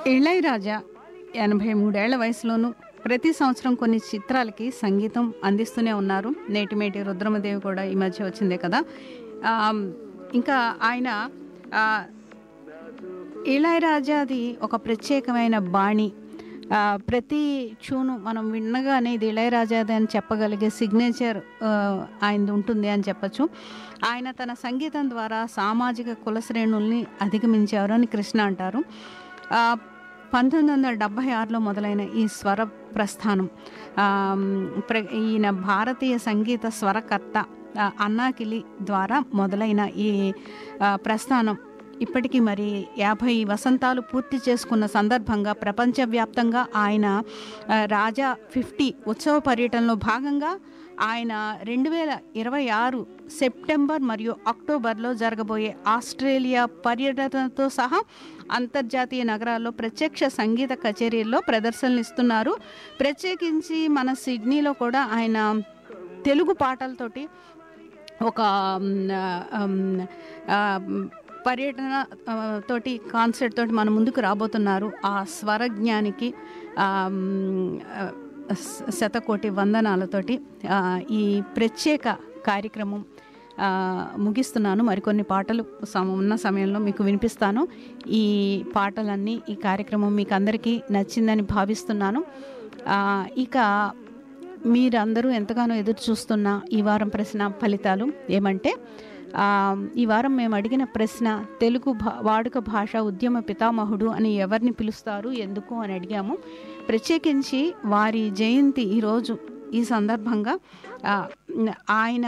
ఇళయరాజా ఎనభై మూడేళ్ల వయసులోనూ ప్రతి సంవత్సరం కొన్ని చిత్రాలకి సంగీతం అందిస్తూనే ఉన్నారు నేటిమేటి రుద్రమదేవి కూడా ఈ మధ్య వచ్చిందే కదా ఆ, ఇంకా ఆయన ఆ, ఇళయరాజాది ఒక ప్రత్యేకమైన బాణి ఆ, ప్రతి ట్యూను మనం విన్నగానే ఇది ఇళయరాజాది అని చెప్పగలిగే సిగ్నేచర్ ఆయనది ఉంటుంది అని చెప్పచ్చు ఆయన తన సంగీతం ద్వారా సామాజిక కుల శ్రేణుల్ని అధిగమించారు అని కృష్ణ అంటారు ఆ, పంతొమ్మిది వందల డెబ్భై ఆరులో మొదలైన ఈ స్వర ప్రస్థానం ఆ, ప్ర ఈయన భారతీయ సంగీత స్వరకర్త ఆ, అన్నాకిలి ద్వారా మొదలైన ఈ ఆ, ప్రస్థానం ఇప్పటికీ మరి యాభై వసంతాలు పూర్తి చేసుకున్న సందర్భంగా ప్రపంచవ్యాప్తంగా ఆయన ఆ, రాజా ఫిఫ్టీ ఉత్సవ పర్యటనలో భాగంగా ఆయన రెండు వేల ఇరవై ఆరు సెప్టెంబర్ మరియు అక్టోబర్లో జరగబోయే ఆస్ట్రేలియా పర్యటనతో సహా అంతర్జాతీయ నగరాల్లో ప్రత్యక్ష సంగీత కచేరీల్లో ప్రదర్శనలు ఇస్తున్నారు ప్రత్యేకించి మన సిడ్నీలో కూడా ఆయన తెలుగు పాటలతోటి ఒక మ్, ఆ, మ్, ఆ, మ్, పర్యటన ఆ, తోటి కాన్సర్ట్ తోటి మన ముందుకు రాబోతున్నారు ఆ స్వరజ్ఞానికి ఆ, మ్, ఆ, శ- శతకోటి వందనాలతోటి ఆ, ఈ ప్రత్యేక కార్యక్రమం ఆ, ముగిస్తున్నాను మరికొన్ని పాటలు సమ- ఉన్న సమయంలో మీకు వినిపిస్తాను ఈ పాటలన్నీ ఈ కార్యక్రమం మీకు అందరికీ నచ్చిందని భావిస్తున్నాను ఆ, ఇక మీరందరూ ఎంతగానో ఎదురు చూస్తున్న ఈ వారం ప్రశ్న ఫలితాలు ఏమంటే ఆ, ఈ వారం మేము అడిగిన ప్రశ్న తెలుగు భా వాడుక భాష ఉద్యమ పితామహుడు అని ఎవరిని పిలుస్తారు ఎందుకు అని అడిగాము ప్రత్యేకించి వారి జయంతి ఈరోజు ఈ సందర్భంగా ఆ, ఆయన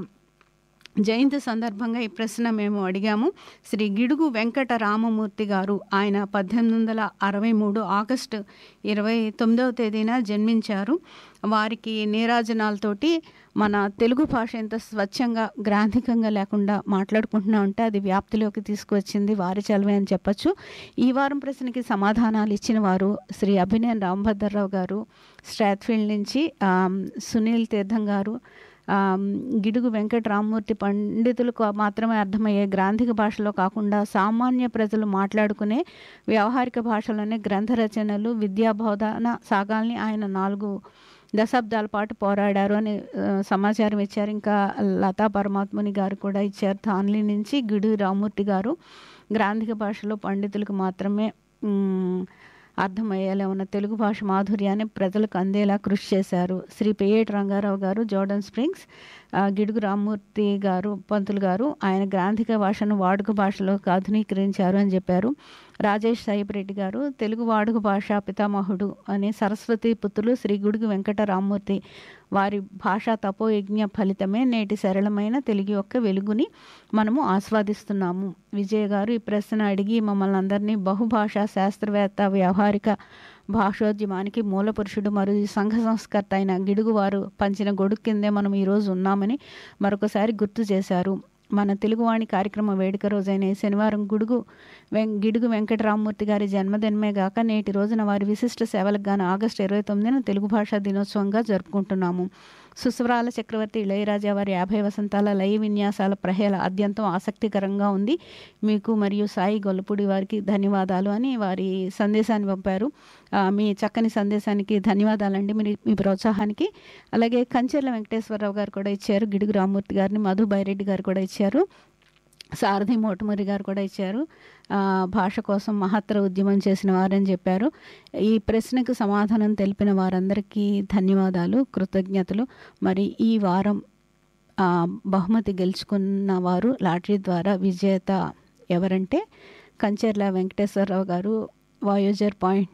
జయంతి సందర్భంగా ఈ ప్రశ్న మేము అడిగాము శ్రీ గిడుగు వెంకట రామమూర్తి గారు ఆయన పద్దెనిమిది వందల అరవై మూడు ఆగస్టు ఇరవై తొమ్మిదవ తేదీన జన్మించారు వారికి నీరాజనాలతోటి మన తెలుగు భాష ఎంత స్వచ్ఛంగా గ్రాంధికంగా లేకుండా మాట్లాడుకుంటున్నా ఉంటే అది వ్యాప్తిలోకి తీసుకువచ్చింది వారి చలవే అని చెప్పచ్చు ఈ వారం ప్రశ్నకి సమాధానాలు ఇచ్చిన వారు శ్రీ అభినయన్ రాంభద్రరావు గారు స్ట్రాత్ఫీల్డ్ నుంచి ఆమ్, సునీల్ తీర్థం గారు ఆమ్, గిడుగు వెంకట రామ్మూర్తి పండితులకు మాత్రమే అర్థమయ్యే గ్రాంధిక భాషలో కాకుండా సామాన్య ప్రజలు మాట్లాడుకునే వ్యవహారిక భాషలోనే గ్రంథ రచనలు విద్యా బోధన సాగాల్ని ఆయన నాలుగు దశాబ్దాల పాటు పోరాడారు అని ఆ, సమాచారం ఇచ్చారు ఇంకా లతా పరమాత్ముని గారు కూడా ఇచ్చారు తాన్లీ నుంచి గిడు రామూర్తి గారు గ్రాంధిక భాషలో పండితులకు మాత్రమే మ్, అర్థమయ్యేలా ఉన్న తెలుగు భాష మాధుర్యాన్ని ప్రజలకు అందేలా కృషి చేశారు శ్రీ పేయేటి రంగారావు గారు జోర్డన్ స్ప్రింగ్స్ ఆ, గిడుగు రామ్మూర్తి గారు పంతులు గారు ఆయన గ్రాంధిక భాషను వాడుక భాషలోకి ఆధునీకరించారు అని చెప్పారు రాజేష్ సాయిరెడ్డి గారు తెలుగు వాడుక భాష పితామహుడు అనే సరస్వతి పుత్రులు శ్రీ గుడుగు వెంకట రామ్మూర్తి వారి భాషా తపోయజ్ఞ ఫలితమే నేటి సరళమైన తెలుగు యొక్క వెలుగుని మనము ఆస్వాదిస్తున్నాము విజయ్ గారు ఈ ప్రశ్న అడిగి మమ్మల్ని అందరినీ బహుభాషా శాస్త్రవేత్త వ్యవహారిక భాషోద్యమానికి మూల పురుషుడు మరియు సంఘ సంస్కర్త అయిన గిడుగు వారు పంచిన గొడుగు కిందే మనం ఈరోజు ఉన్నామని మరొకసారి గుర్తు చేశారు మన తెలుగువాణి కార్యక్రమ వేడుక రోజైన ఈ శనివారం గుడుగు వెం గిడుగు వెంకటరామూర్తి గారి జన్మదినమే గాక నేటి రోజున వారి విశిష్ట సేవలకు గాను ఆగస్టు ఇరవై తొమ్మిదిన తెలుగు భాషా దినోత్సవంగా జరుపుకుంటున్నాము సుస్వరాల చక్రవర్తి ఇళయరాజా వారి యాభై వసంతాల లయ విన్యాసాల ప్రహేళ అత్యంతం ఆసక్తికరంగా ఉంది మీకు మరియు సాయి గొల్లపూడి వారికి ధన్యవాదాలు అని వారి సందేశాన్ని పంపారు ఆ, మీ చక్కని సందేశానికి ధన్యవాదాలండి మీరు మీ ప్రోత్సాహానికి అలాగే కంచెర్ల వెంకటేశ్వరరావు గారు కూడా ఇచ్చారు గిడుగు రామూర్తి గారిని మధు బైరెడ్డి గారు కూడా ఇచ్చారు సారథి మోటుమరి గారు కూడా ఇచ్చారు ఆ, భాష కోసం మహత్తర ఉద్యమం చేసిన వారని చెప్పారు ఈ ప్రశ్నకు సమాధానం తెలిపిన వారందరికీ ధన్యవాదాలు కృతజ్ఞతలు మరి ఈ వారం ఆ, బహుమతి గెలుచుకున్న వారు లాటరీ ద్వారా విజేత ఎవరంటే కంచెర్ల వెంకటేశ్వరరావు గారు వాయోజర్ పాయింట్